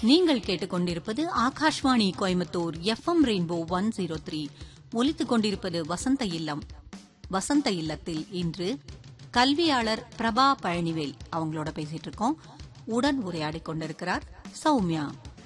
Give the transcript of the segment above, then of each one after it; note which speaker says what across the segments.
Speaker 1: நீங்கள் கேட்டுக்கொண்டிருப்பது Akashvani Coimbatore FM rainbow one zero three ஒலித்துக் கொண்டிருப்பது வசந்த இல்லம் வசந்த இல்லத்தில் இன்று கல்வியாளர் பிரபா பழனிவேல் அவங்களோட பேசிட்டு இருக்கோம் உடன் உரையாடிக் கொண்டிருக்கிறார் சௌமியா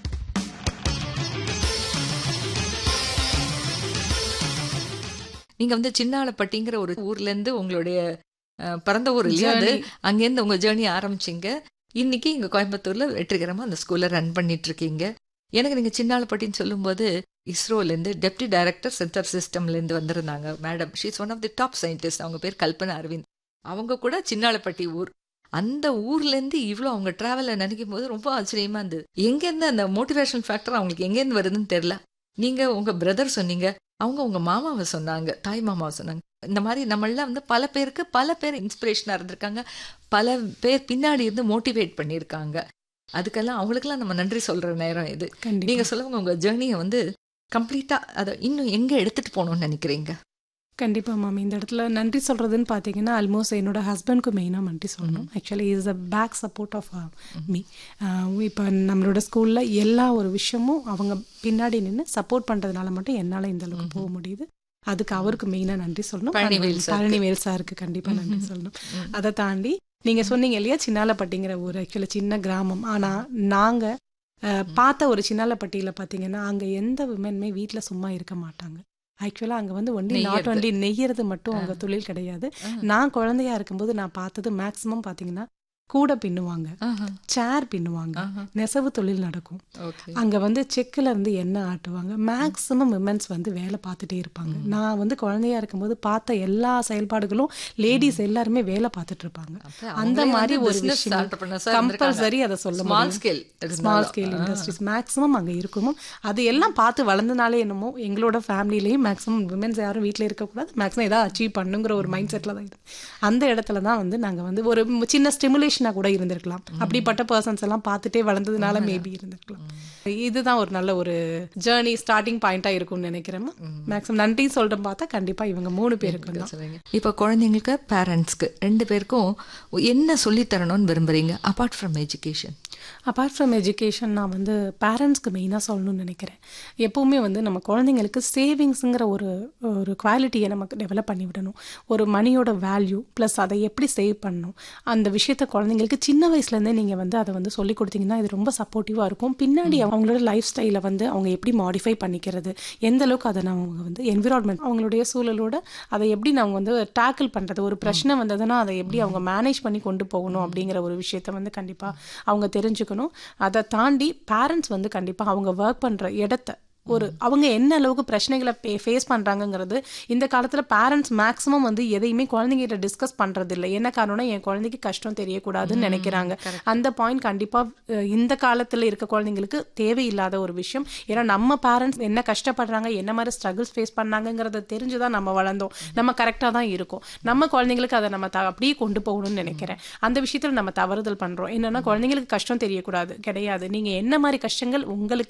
Speaker 2: நீங்க வந்து சின்னாலப்பட்டிங்கிற ஒரு ஊர்ல இருந்து உங்களுடைய அஹ், பிறந்த ஊர் இல்லையா அது அங்கேருந்து உங்க ஜேர்னி ஆரம்பிச்சீங்க இன்னைக்கு இங்க கோயம்புத்தூர்ல வெற்றிகரமா அந்த ஸ்கூல்ல ரன் பண்ணிட்டு இருக்கீங்க எனக்கு நீங்க சின்னாலப்பட்டின்னு சொல்லும்போது இஸ்ரோல இருந்து டெப்டி டைரக்டர் சென்டர் சிஸ்டம்ல இருந்து வந்திருந்தாங்க madam she's one of the top scientist அவங்க பேர் கல்பனா அரவிந்த் அவங்க கூட சின்னாலப்பட்டி ஊர் அந்த ஊர்ல இருந்து இவ்வளோ அவங்க டிராவலை நினைக்கும் போது ரொம்ப ஆச்சரியமா இருந்தது எங்கேருந்து அந்த மோட்டிவேஷன் ஃபேக்டர் அவங்களுக்கு எங்கேருந்து வருதுன்னு தெரியல நீங்க உங்க பிரதர் சொன்னீங்க அவங்க உங்க மாமாவை சொன்னாங்க தாய் மாமாவை சொன்னாங்க இந்த மாதிரி நம்மளாம் வந்து பல பேருக்கு பல பேர் இன்ஸ்பிரேஷனா இருந்திருக்காங்க பல பேர் பின்னாடி இருந்து மோட்டிவேட் பண்ணியிருக்காங்க அதுக்கெல்லாம் அவங்களுக்கெல்லாம் நம்ம நன்றி சொல்ற நேரம் இது
Speaker 3: கண்டிப்பா
Speaker 2: நீங்க சொல்லுங்க உங்க ஜேர்னியை வந்து கம்ப்ளீட்டா அதை இன்னும் எங்க எடுத்துட்டு போகணும்னு நினைக்கிறீங்க
Speaker 3: கண்டிப்பா மாமி இந்த இடத்துல நன்றி சொல்றதுன்னு பாத்தீங்கன்னா ஆல்மோஸ்ட் என்னோட ஹஸ்பண்ட்க்கு மெயினா நன்றி சொல்லணும் actually is a back support of me இப்போ நம்மளோட ஸ்கூல்ல எல்லா ஒரு விஷயமும் அவங்க பின்னாடி நின்று சப்போர்ட் பண்றதுனால மட்டும் என்னால இந்த அளவுக்கு போக முடியுது அதுக்கு அவருக்கு மெயினா நன்றி சொல்லணும்
Speaker 2: பழனிவேல் சாருக்கு.
Speaker 3: பழனிவேல் சாருக்கு கண்டிப்பா நன்றி சொல்லணும் அதை தாண்டி நீங்க சொன்னீங்க இல்லையா சின்னாலப்பட்டிங்கிற ஊர் ஆக்சுவலி சின்ன கிராமம் ஆனா நாங்க அஹ், பார்த்த ஒரு சின்னாலப்பட்டியில பாத்தீங்கன்னா அங்க எந்த விமனுமே வீட்ல சும்மா இருக்க மாட்டாங்க ஆக்சுவலா அங்க வந்து ஒன்லி நாட்
Speaker 2: நெய்யறது.
Speaker 3: ஒன்லி நெய்யறது மட்டும் அங்க தொழில் கிடையாது நான் குழந்தையா இருக்கும்போது நான் பார்த்தது மேக்சிமம் பாத்தீங்கன்னா கூடை பின்னுவாங்க சேர் பின்னுவாங்க நெசவு தொழில் நடக்கும்
Speaker 2: ஓகே
Speaker 3: அங்க வந்து செக்குல இருந்து எண்ணெய் ஆட்டுவாங்க மேக்சிமம் விமன்ஸ் வந்து வேலை பார்த்துட்டே இருப்பாங்க நான் வந்து குழந்தையா இருக்கும்போது பார்த்த எல்லா செயல்பாடுகளும் லேடிஸ் எல்லாருமே வேலை பார்த்துட்டு இருப்பாங்க அந்த மாதிரி ஒரு விஷயம் கம்பல்சரி அதை சொல்ல
Speaker 2: small scale
Speaker 3: small scale industries maximum அங்கே இருக்குமோ அது எல்லாம் பார்த்து வளர்ந்தனாலே என்னமோ எங்களோட ஃபேமிலிலையும் மேக்ஸிமம் விமென்ஸ் யாரும் வீட்டில் இருக்கக்கூடாது மேக்ஸிமம் ஏதாவது அச்சீவ் பண்ணுங்கிற ஒரு மைண்ட் செட்டில் தான் இருக்கு அந்த இடத்துல தான் வந்து நாங்கள் வந்து ஒரு சின்ன ஸ்டிமுலேஷனாக கூட இருந்திருக்கலாம் அப்படிப்பட்ட பர்சன்ஸ் எல்லாம் பார்த்துட்டே வளர்ந்ததுனால மேபி இருந்திருக்கலாம் இதுதான் ஒரு நல்ல ஒரு ஜேர்னி ஸ்டார்டிங் பாயிண்டாக இருக்கும்னு நினைக்கிறேன் மேக்ஸிமம் நன்றி சொல்கிறேன் பார்த்தா கண்டிப்பாக இவங்க மூணு பேருக்கு தான்
Speaker 2: சொல்லுங்க இப்போ குழந்தைங்களுக்கு பேரண்ட்ஸ்க்கு ரெண்டு பேருக்கும் என்ன சொல்லித் தரணும்னு விரும்புறீங்க apart from education
Speaker 3: apart from education நான் வந்து பேரண்ட்ஸ்க்கு மெயினாக சொல்லணும்னு நினைக்கிறேன் எப்போவுமே வந்து நம்ம குழந்தைங்களுக்கு சேவிங்ஸுங்கிற ஒரு ஒரு குவாலிட்டியை நமக்கு டெவலப் பண்ணி விடணும் ஒரு மணியோட வேல்யூ ப்ளஸ் அதை எப்படி சேவ் பண்ணணும் அந்த விஷயத்த குழந்தைங்களுக்கு சின்ன வயசுலேருந்தே நீங்கள் வந்து அதை வந்து சொல்லி கொடுத்தீங்கன்னா இது ரொம்ப சப்போர்ட்டிவாக இருக்கும் பின்னாடி அவங்களோட லைஃப் ஸ்டைலை வந்து அவங்க எப்படி மாடிஃபை பண்ணிக்கிறது எந்த அளவுக்கு அதை நான் அவங்க வந்து என்விரான்மெண்ட் அவங்களுடைய சூழலோட அதை எப்படி நான் வந்து டேக்கிள் பண்ணுறது ஒரு பிரச்சனை வந்ததுன்னா அதை எப்படி அவங்க மேனேஜ் பண்ணி கொண்டு போகணும் அப்படிங்கிற ஒரு விஷயத்த வந்து கண்டிப்பாக அவங்க தெரிஞ்சுக்கணும் அதை தாண்டி பேரண்ட்ஸ் வந்து கண்டிப்பாக அவங்க ஒர்க் பண்ணுற இடத்த ஒரு அவங்க என்ன அளவுக்கு பிரச்சனைகளை ஃபேஸ் பண்ணுறாங்கங்கிறது இந்த காலத்தில் பேரண்ட்ஸ் மேக்ஸிமம் வந்து எதையுமே குழந்தைங்கிட்ட டிஸ்கஸ் பண்ணுறது இல்லை என்ன காரணம்னா என் குழந்தைக்கு கஷ்டம் தெரியக்கூடாதுன்னு நினைக்கிறாங்க அந்த பாயிண்ட் கண்டிப்பாக இந்த காலத்தில் இருக்க குழந்தைங்களுக்கு தேவையில்லாத ஒரு விஷயம் ஏன்னா நம்ம பேரண்ட்ஸ் என்ன கஷ்டப்படுறாங்க என்ன மாதிரி ஸ்ட்ரகிள்ஸ் ஃபேஸ் பண்ணாங்கங்கிறத தெரிஞ்சு தான் நம்ம வளர்ந்தோம் நம்ம கரெக்டாக தான் இருக்கோம் நம்ம குழந்தைங்களுக்கு அதை நம்ம த- அப்படியே கொண்டு போகணும்னு நினைக்கிறேன் அந்த விஷயத்தில் நம்ம தவறுதல் பண்ணுறோம் என்னன்னா குழந்தைங்களுக்கு கஷ்டம் தெரியக்கூடாது கிடையாது நீங்கள் என்ன மாதிரி கஷ்டங்கள் உங்களுக்கு